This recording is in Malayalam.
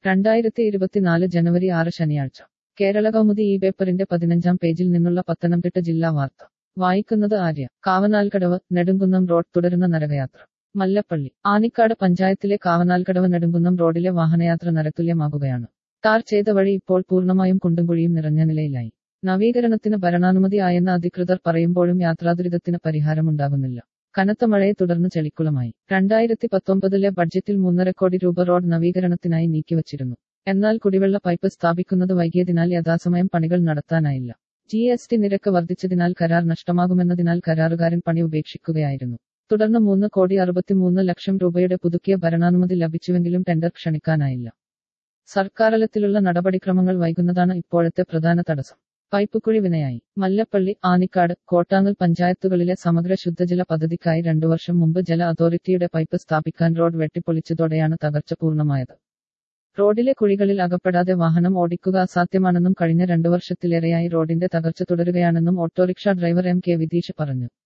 രണ്ടായിരത്തി ഇരുപത്തിനാല് ജനുവരി ആറ് ശനിയാഴ്ച കേരള കൗമുദി ഈ പേപ്പറിന്റെ പതിനഞ്ചാം പേജിൽ നിന്നുള്ള പത്തനംതിട്ട ജില്ലാ വാർത്ത വായിക്കുന്നത് ആര്യ കാവനാൽക്കടവ് നെടുങ്കുന്നം റോഡ് തുടരുന്ന നരകയാത്ര മല്ലപ്പള്ളി ആനിക്കാട് പഞ്ചായത്തിലെ കാവനാൽക്കടവ് നെടുങ്കുന്നം റോഡിലെ വാഹനയാത്ര നരതുല്യമാകുകയാണ് ടാർ ചെയ്ത വഴി ഇപ്പോൾ പൂർണ്ണമായും കുണ്ടും കുഴിയും നിറഞ്ഞ നിലയിലായി നവീകരണത്തിന് ഭരണാനുമതി ആയെന്ന് അധികൃതർ പറയുമ്പോഴും യാത്രാദുരിതത്തിന് പരിഹാരമുണ്ടാകുന്നില്ല കനത്ത മഴയെ തുടർന്ന് ചെളിക്കുളമായി രണ്ടായിരത്തി പത്തൊമ്പതിലെ ബഡ്ജറ്റിൽ മൂന്നര കോടി രൂപ റോഡ് നവീകരണത്തിനായി നീക്കിവച്ചിരുന്നു എന്നാൽ കുടിവെള്ള പൈപ്പ് സ്ഥാപിക്കുന്നത് വൈകിയതിനാൽ യഥാസമയം പണികൾ നടത്താനായില്ല ജി എസ് ടി നിരക്ക് വർദ്ധിച്ചതിനാൽ കരാർ നഷ്ടമാകുമെന്നതിനാൽ കരാറുകാരൻ പണി ഉപേക്ഷിക്കുകയായിരുന്നു തുടർന്ന് മൂന്ന് കോടി അറുപത്തിമൂന്ന് ലക്ഷം രൂപയുടെ പുതുക്കിയ ഭരണാനുമതി ലഭിച്ചുവെങ്കിലും ടെൻഡർ ക്ഷണിക്കാനായില്ല സർക്കാരലത്തിലുള്ള നടപടിക്രമങ്ങൾ വൈകുന്നതാണ് ഇപ്പോഴത്തെ പ്രധാന തടസ്സം പൈപ്പുക്കുഴി വിനയായി മല്ലപ്പള്ളി ആനിക്കാട് കോട്ടാങ്ങൽ പഞ്ചായത്തുകളിലെ സമഗ്ര ശുദ്ധജല പദ്ധതിക്കായി രണ്ടു വർഷം മുമ്പ് ജല അതോറിറ്റിയുടെ പൈപ്പ് സ്ഥാപിക്കാൻ റോഡ് വെട്ടിപ്പൊളിച്ചതോടെയാണ് തകർച്ച പൂർണ്ണമായത് റോഡിലെ കുഴികളിൽ അകപ്പെടാതെ വാഹനം ഓടിക്കുക അസാധ്യമാണെന്നും കഴിഞ്ഞ രണ്ടു വർഷത്തിലേറെയായി റോഡിന്റെ തകർച്ച തുടരുകയാണെന്നും autorickshaw driver M K Vitheesh പറഞ്ഞു